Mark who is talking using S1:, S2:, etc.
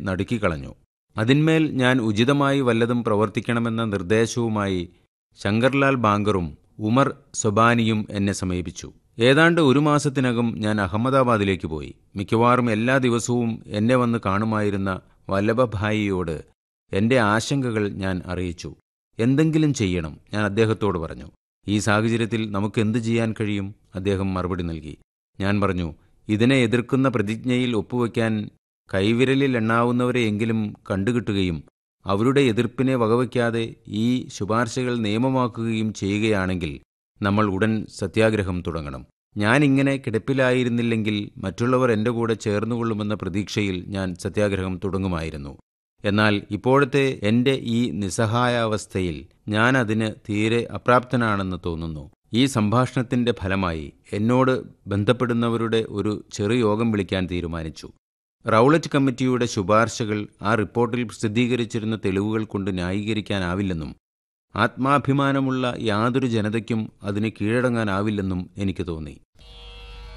S1: നടുക്കിക്കളഞ്ഞു അതിന്മേൽ ഞാൻ ഉചിതമായി വല്ലതും പ്രവർത്തിക്കണമെന്ന നിർദ്ദേശവുമായി ശങ്കർലാൽ ബാങ്കറും ഉമർ സൊബാനിയും എന്നെ സമീപിച്ചു ഏതാണ്ട് ഒരു മാസത്തിനകം ഞാൻ അഹമ്മദാബാദിലേക്ക് പോയി മിക്കവാറും എല്ലാ ദിവസവും എന്നെ വന്ന് കാണുമായിരുന്ന വല്ലഭഭായിയോട് എൻ്റെ ആശങ്കകൾ ഞാൻ അറിയിച്ചു എന്തെങ്കിലും ചെയ്യണം ഞാൻ അദ്ദേഹത്തോട് പറഞ്ഞു ഈ സാഹചര്യത്തിൽ നമുക്ക് എന്തു ചെയ്യാൻ കഴിയും അദ്ദേഹം മറുപടി നൽകി ഞാൻ പറഞ്ഞു ഇതിനെ എതിർക്കുന്ന പ്രതിജ്ഞയിൽ ഒപ്പുവെക്കാൻ കൈവിരലിൽ എണ്ണാവുന്നവരെയെങ്കിലും കണ്ടുകിട്ടുകയും അവരുടെ എതിർപ്പിനെ വകവയ്ക്കാതെ ഈ ശുപാർശകൾ നിയമമാക്കുകയും ചെയ്യുകയാണെങ്കിൽ നമ്മൾ ഉടൻ സത്യാഗ്രഹം തുടങ്ങണം ഞാൻ ഇങ്ങനെ കിടപ്പിലായിരുന്നില്ലെങ്കിൽ മറ്റുള്ളവർ എൻ്റെ കൂടെ ചേർന്നുകൊള്ളുമെന്ന പ്രതീക്ഷയിൽ ഞാൻ സത്യാഗ്രഹം തുടങ്ങുമായിരുന്നു എന്നാൽ ഇപ്പോഴത്തെ എൻ്റെ ഈ നിസ്സഹായാവസ്ഥയിൽ ഞാൻ അതിന് തീരെ അപ്രാപ്തനാണെന്ന് തോന്നുന്നു ഈ സംഭാഷണത്തിന്റെ ഫലമായി എന്നോട് ബന്ധപ്പെടുന്നവരുടെ ഒരു ചെറു യോഗം വിളിക്കാൻ തീരുമാനിച്ചു റൗളറ്റ് കമ്മിറ്റിയുടെ ശുപാർശകൾ ആ റിപ്പോർട്ടിൽ പ്രസിദ്ധീകരിച്ചിരുന്ന തെളിവുകൾ കൊണ്ട് ന്യായീകരിക്കാനാവില്ലെന്നും ആത്മാഭിമാനമുള്ള യാതൊരു ജനതയ്ക്കും അതിന് കീഴടങ്ങാനാവില്ലെന്നും എനിക്ക് തോന്നി